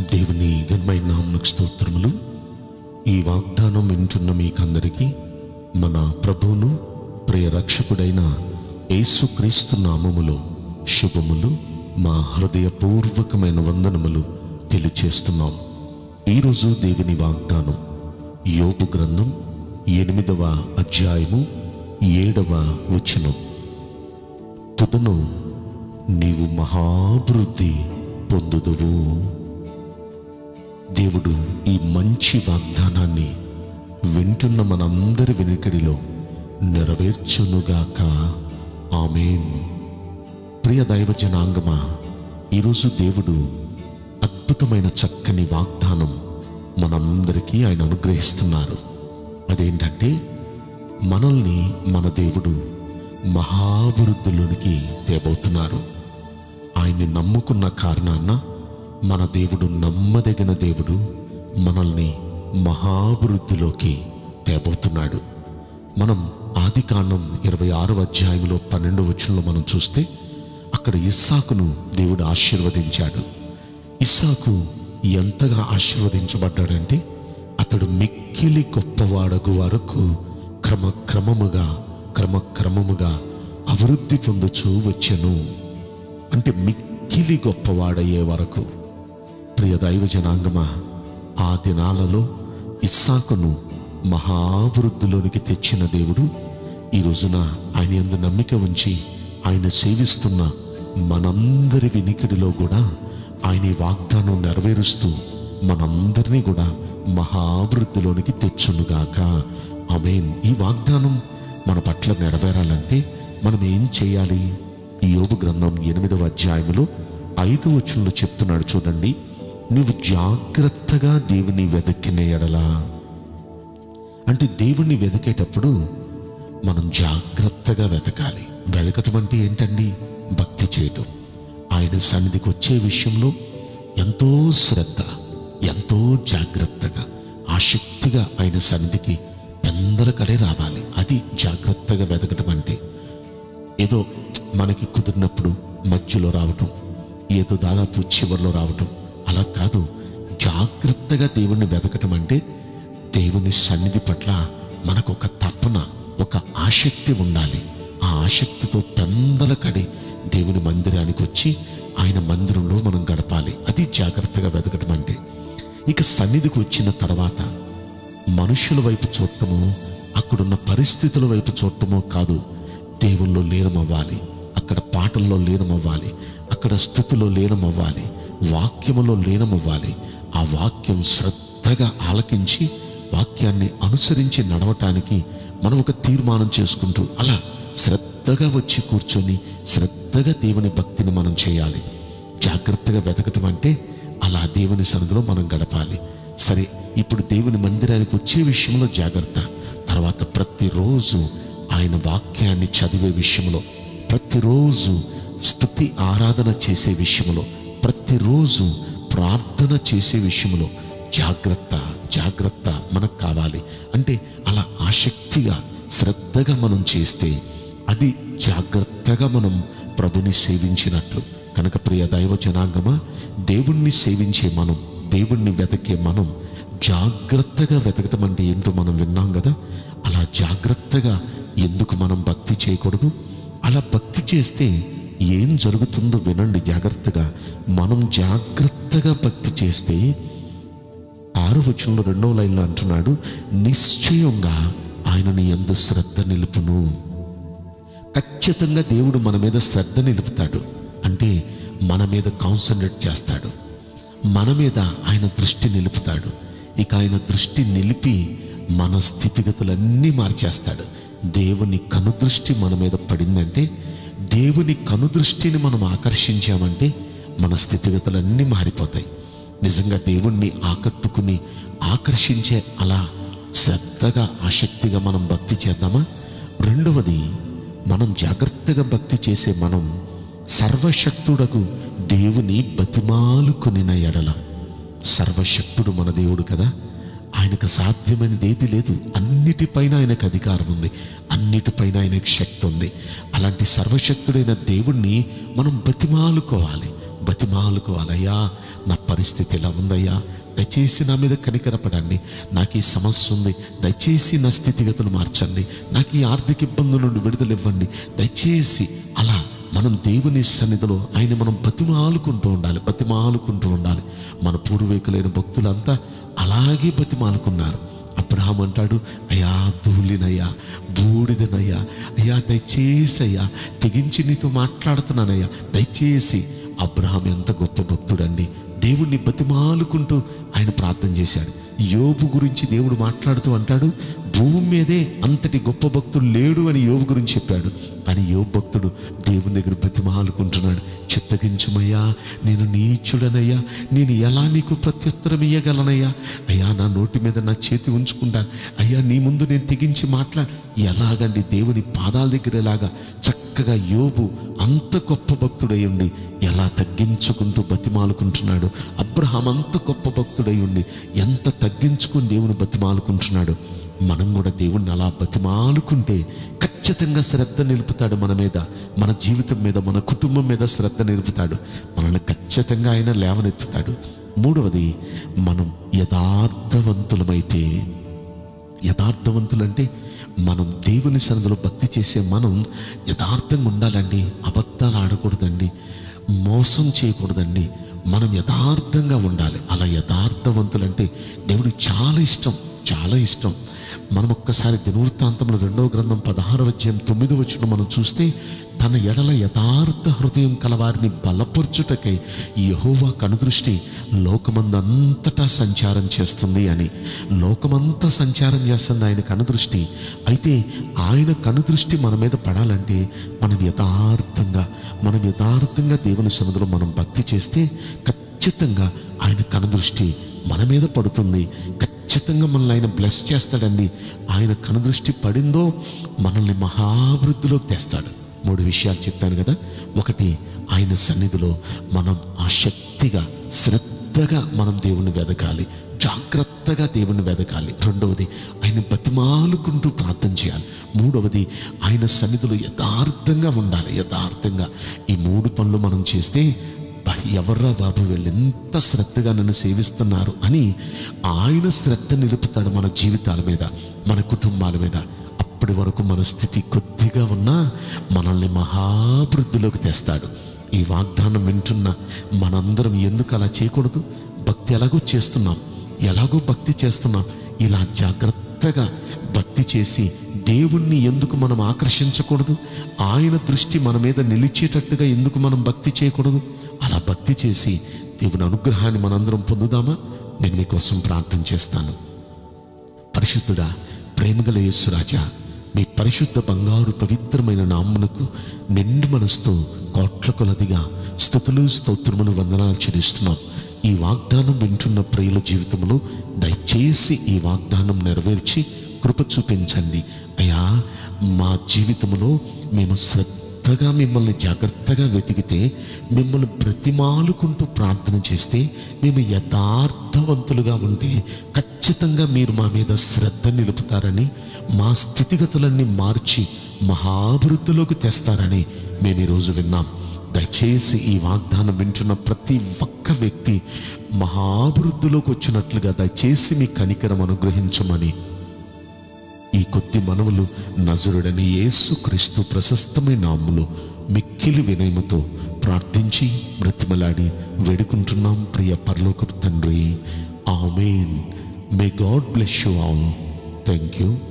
దేవుని ఘనమైన నామకు స్తోత్రములు ఈ వాగ్దానం వింటున్న మీకందరికీ మన ప్రభువును ప్రియ రక్షకుడైన యేసుక్రీస్తు నామములో శుభములు మా హృదయపూర్వకమైన వందనములు తెలియచేస్తున్నాం ఈరోజు దేవుని వాగ్దానం యోబు గ్రంథం ఎనిమిదవ అధ్యాయము ఏడవ వచనం తుదను నీవు మహాభివృద్ధి పొందుదువు దేవుడు ఈ మంచి వాగ్దానాన్ని వింటున్న మనందరి వెనుకడిలో నెరవేర్చునుగాక ఆమెన్ ప్రియ దైవ జనాంగమా ఈరోజు దేవుడు అద్భుతమైన చక్కని వాగ్దానం మనందరికీ ఆయన అనుగ్రహిస్తున్నారు అదేంటంటే మనల్ని మన దేవుడు మహాభివృద్ధిలోనికి తేబోతున్నారు ఆయన్ని నమ్ముకున్న కారణాన మన దేవుడు నమ్మదగిన దేవుడు మనల్ని మహాభివృద్ధిలోకి తేబోతున్నాడు మనం ఆది కాండం ఇరవై ఆరవ అధ్యాయంలో పన్నెండు వచనంలో మనం చూస్తే అక్కడ ఇస్సాకును దేవుడు ఆశీర్వదించాడు ఇస్సాకు ఎంతగా ఆశీర్వదించబడ్డాడంటే అతడు మిక్కిలి గొప్పవాడగు వరకు క్రమక్రమముగా క్రమక్రమముగా అభివృద్ధి పొందుచూ వచ్చెను అంటే మిక్కిలి గొప్పవాడయ్యే వరకు ప్రియ దైవ జనాంగమా ఆ దినాలలో ఇస్సాకును మహాభివృద్ధిలోనికి తెచ్చిన దేవుడు ఈ రోజున ఆయన ఎందు నమ్మిక ఉంచి ఆయన సేవిస్తున్న మనందరి వినికిడిలో కూడా ఆయన ఈ వాగ్దానం నెరవేరుస్తూ మనందరినీ కూడా మహాభివృద్ధిలోనికి తెచ్చునుగాక ఆమేన్ ఈ వాగ్దానం మన పట్ల నెరవేరాలంటే మనం ఏం చేయాలి ఈ యోబు గ్రంథం ఎనిమిదవ అధ్యాయములో ఐదు వచనంలో చెప్తున్నాడు చూడండి నువ్వు జాగ్రత్తగా దేవుని వెదక్కిన ఎడలా అంటే దేవుణ్ణి వెతికేటప్పుడు మనం జాగ్రత్తగా వెతకాలి వెతకటం అంటే ఏంటండి భక్తి చేయటం ఆయన సన్నిధికి వచ్చే విషయంలో ఎంతో శ్రద్ధ ఎంతో జాగ్రత్తగా ఆసక్తిగా ఆయన సన్నిధికి పెందలకడే రావాలి అది జాగ్రత్తగా వెతకటం అంటే ఏదో మనకి కుదిరినప్పుడు మధ్యలో రావటం ఏదో దాదాపు చివరిలో రావటం అలా కాదు జాగ్రత్తగా దేవుణ్ణి వెతకటం అంటే దేవుని సన్నిధి పట్ల మనకు ఒక తపన ఒక ఆసక్తి ఉండాలి ఆ ఆసక్తితో పెందలకడి దేవుని మందిరానికి వచ్చి ఆయన మందిరంలో మనం గడపాలి అది జాగ్రత్తగా వెతకటం అంటే ఇక సన్నిధికి వచ్చిన తర్వాత మనుషుల వైపు చూడటము అక్కడున్న పరిస్థితుల వైపు చూడటమో కాదు దేవుల్లో లీనమవ్వాలి అక్కడ పాటల్లో లీనమవ్వాలి అక్కడ స్థుతిలో లీనమవ్వాలి వాక్యములో లీనమవ్వాలి ఆ వాక్యం శ్రద్ధగా ఆలకించి వాక్యాన్ని అనుసరించి నడవటానికి మనం ఒక తీర్మానం చేసుకుంటూ అలా శ్రద్ధగా వచ్చి కూర్చొని శ్రద్ధగా దేవుని భక్తిని మనం చేయాలి జాగ్రత్తగా వెతకటం అంటే అలా దేవుని సన్నిధిలో మనం గడపాలి సరే ఇప్పుడు దేవుని మందిరానికి వచ్చే విషయంలో జాగ్రత్త తర్వాత ప్రతిరోజు ఆయన వాక్యాన్ని చదివే విషయంలో ప్రతిరోజు స్తుతి ఆరాధన చేసే విషయంలో ప్రతిరోజు ప్రార్థన చేసే విషయంలో జాగ్రత్త జాగ్రత్త మనకు కావాలి అంటే అలా ఆసక్తిగా శ్రద్ధగా మనం చేస్తే అది జాగ్రత్తగా మనం ప్రభుని సేవించినట్లు కనుక ప్రియ దైవ జనాంగమా దేవుణ్ణి సేవించే మనం దేవుణ్ణి వెతకే మనం జాగ్రత్తగా వెతకటం అంటే ఏంటో మనం విన్నాం కదా అలా జాగ్రత్తగా ఎందుకు మనం భక్తి చేయకూడదు అలా భక్తి చేస్తే ఏం జరుగుతుందో వినండి జాగ్రత్తగా మనం జాగ్రత్తగా భక్తి చేస్తే ఆరు వచనంలో రెండవ లైన్లో అంటున్నాడు నిశ్చయంగా ఆయన నీ ఎందు శ్రద్ధ నిలుపును ఖచ్చితంగా దేవుడు మన మీద శ్రద్ధ నిలుపుతాడు అంటే మన మీద కాన్సన్ట్రేట్ చేస్తాడు మన మీద ఆయన దృష్టి నిలుపుతాడు ఇక ఆయన దృష్టి నిలిపి మన స్థితిగతులన్నీ మార్చేస్తాడు దేవుని కనుదృష్టి మన మీద పడిందంటే దేవుని కనుదృష్టిని మనం ఆకర్షించామంటే మన స్థితిగతులన్నీ మారిపోతాయి నిజంగా దేవుణ్ణి ఆకట్టుకుని ఆకర్షించే అలా శ్రద్ధగా ఆసక్తిగా మనం భక్తి చేద్దామా రెండవది మనం జాగ్రత్తగా భక్తి చేసే మనం సర్వశక్తుడకు దేవుని బతిమాలుకొనిన ఎడల సర్వశక్తుడు మన దేవుడు కదా ఆయనకు సాధ్యమైనది ఏది లేదు అన్నిటిపైన ఆయనకు అధికారం ఉంది అన్నిటిపైన ఆయనకు శక్తి ఉంది అలాంటి సర్వశక్తుడైన దేవుణ్ణి మనం బతిమాలుకోవాలి బతిమాలుకోవాలి అయ్యా నా పరిస్థితి ఎలా ఉందయ్యా దయచేసి నా మీద కనికరపడండి నాకు ఈ సమస్య ఉంది దయచేసి నా స్థితిగతులు మార్చండి నాకు ఈ ఆర్థిక ఇబ్బందుల నుండి విడుదల ఇవ్వండి దయచేసి అలా మనం దేవుని సన్నిధిలో ఆయన మనం బతిమాలుకుంటూ ఉండాలి బతిమాలుకుంటూ ఉండాలి మన పూర్వీకులైన భక్తులంతా అలాగే బతిమాలుకున్నారు అబ్రహాం అంటాడు అయ్యా ధూళినయ్యా బూడిదనయ్యా అయ్యా దయచేసి అయ్యా తెగించి నీతో మాట్లాడుతున్నానయ్యా దయచేసి అబ్రహాం ఎంత గొప్ప భక్తుడండి దేవుణ్ణి బతిమాలుకుంటూ ఆయన ప్రార్థన చేశాడు యోబు గురించి దేవుడు మాట్లాడుతూ అంటాడు భూమి మీదే అంతటి గొప్ప భక్తుడు లేడు అని యోబు గురించి చెప్పాడు కానీ యోబు భక్తుడు దేవుని దగ్గర బతిమాలుకుంటున్నాడు చిత్తగించమయ్యా నేను నీచుడనయ్యా నేను ఎలా నీకు ప్రత్యుత్తరం ఇయ్యగలనయ్యా అయ్యా నా నోటి మీద నా చేతి ఉంచుకుంటాను అయ్యా నీ ముందు నేను తెగించి మాట్లాడు ఎలాగండి దేవుని పాదాల దగ్గర ఎలాగా చక్కగా యోబు అంత గొప్ప భక్తుడై ఉండి ఎలా తగ్గించుకుంటూ బతిమాలుకుంటున్నాడు అబ్రహాం అంత గొప్ప భక్తుడై ఉండి ఎంత తగ్గించుకుని దేవుని బతిమాలుకుంటున్నాడు మనం కూడా దేవుణ్ణి అలా బతిమాలుకుంటే ఖచ్చితంగా శ్రద్ధ నిలుపుతాడు మన మీద మన జీవితం మీద మన కుటుంబం మీద శ్రద్ధ నిలుపుతాడు మనల్ని ఖచ్చితంగా ఆయన లేవనెత్తుతాడు మూడవది మనం యథార్థవంతులమైతే యథార్థవంతులంటే మనం దేవుని సన్నిధిలో భక్తి చేసే మనం యథార్థంగా ఉండాలండి అబద్ధాలు ఆడకూడదండి మోసం చేయకూడదండి మనం యథార్థంగా ఉండాలి అలా యథార్థవంతులంటే దేవుడికి చాలా ఇష్టం చాలా ఇష్టం మనం ఒక్కసారి దినవృత్తాంతంలో రెండవ గ్రంథం పదహారవ అధ్యాయం తొమ్మిదో వచ్చిన మనం చూస్తే తన ఎడల యథార్థ హృదయం కలవారిని బలపరచుటకై యహోవా కనుదృష్టి లోకమందంతటా సంచారం చేస్తుంది అని లోకమంతా సంచారం చేస్తుంది ఆయన కనుదృష్టి అయితే ఆయన కనుదృష్టి మన మీద పడాలంటే మనం యథార్థంగా మనం యథార్థంగా దేవుని సన్నిధిలో మనం భక్తి చేస్తే ఖచ్చితంగా ఆయన కనుదృష్టి మన మీద పడుతుంది ఖచ్చితంగా మనల్ని ఆయన బ్లెస్ చేస్తాడండి ఆయన కనుదృష్టి పడిందో మనల్ని మహాభివృద్ధిలోకి తెస్తాడు మూడు విషయాలు చెప్పాను కదా ఒకటి ఆయన సన్నిధిలో మనం ఆసక్తిగా శ్రద్ధగా మనం దేవుని వెదకాలి జాగ్రత్తగా దేవుని వెదకాలి రెండవది ఆయన బతిమాలుకుంటూ ప్రార్థన చేయాలి మూడవది ఆయన సన్నిధిలో యథార్థంగా ఉండాలి యథార్థంగా ఈ మూడు పనులు మనం చేస్తే "బా, ఎవర్రా బాబు వీళ్ళు ఎంత శ్రద్ధగా నన్ను సేవిస్తున్నారు అని ఆయన శ్రద్ధ నిలుపుతాడు మన జీవితాల మీద మన కుటుంబాల మీద అప్పటి వరకు మన స్థితి కొద్దిగా ఉన్నా మనల్ని మహాభివృద్ధిలోకి తెస్తాడు ఈ వాగ్దానం వింటున్న మనందరం ఎందుకు అలా చేయకూడదు భక్తి ఎలాగో చేస్తున్నాం ఎలాగో భక్తి చేస్తున్నాం ఇలా జాగ్రత్తగా భక్తి చేసి దేవుణ్ణి ఎందుకు మనం ఆకర్షించకూడదు ఆయన దృష్టి మన మీద నిలిచేటట్టుగా ఎందుకు మనం భక్తి చేయకూడదు అలా భక్తి చేసి దేవుని అనుగ్రహాన్ని మనందరం పొందుదామా నేను మీకోసం ప్రార్థన చేస్తాను పరిశుద్ధుడా ప్రేమగల యేసురాజా మీ పరిశుద్ధ బంగారు పవిత్రమైన నామ్మునకు నిండు మనసుతో కోట్ల కొలదిగా స్థుతులు స్తోత్రములు వందనాలు చెల్లిస్తున్నాం ఈ వాగ్దానం వింటున్న ప్రియుల జీవితంలో దయచేసి ఈ వాగ్దానం నెరవేర్చి కృప చూపించండి అయ్యా మా జీవితంలో మేము శ్రద్ధగా మిమ్మల్ని జాగ్రత్తగా వెతికితే మిమ్మల్ని బ్రతిమాలుకుంటూ ప్రార్థన చేస్తే మేము యథార్థవంతులుగా ఉంటే ఖచ్చితంగా మీరు మా మీద శ్రద్ధ నిలుపుతారని మా స్థితిగతులన్నీ మార్చి మహాభివృద్ధిలోకి తెస్తారని మేము ఈరోజు విన్నాం దయచేసి ఈ వాగ్దానం వింటున్న ప్రతి ఒక్క వ్యక్తి మహాభివృద్ధిలోకి వచ్చినట్లుగా దయచేసి మీ కనికరం అనుగ్రహించమని ఈ కొద్ది మనవులు నజరుడని యేసు క్రీస్తు ప్రశస్తమైన నాములో మిక్కిలి వినయముతో ప్రార్థించి బ్రతిమలాడి వేడుకుంటున్నాం ప్రియ పరలోకపు తండ్రి amen may God bless you all thank you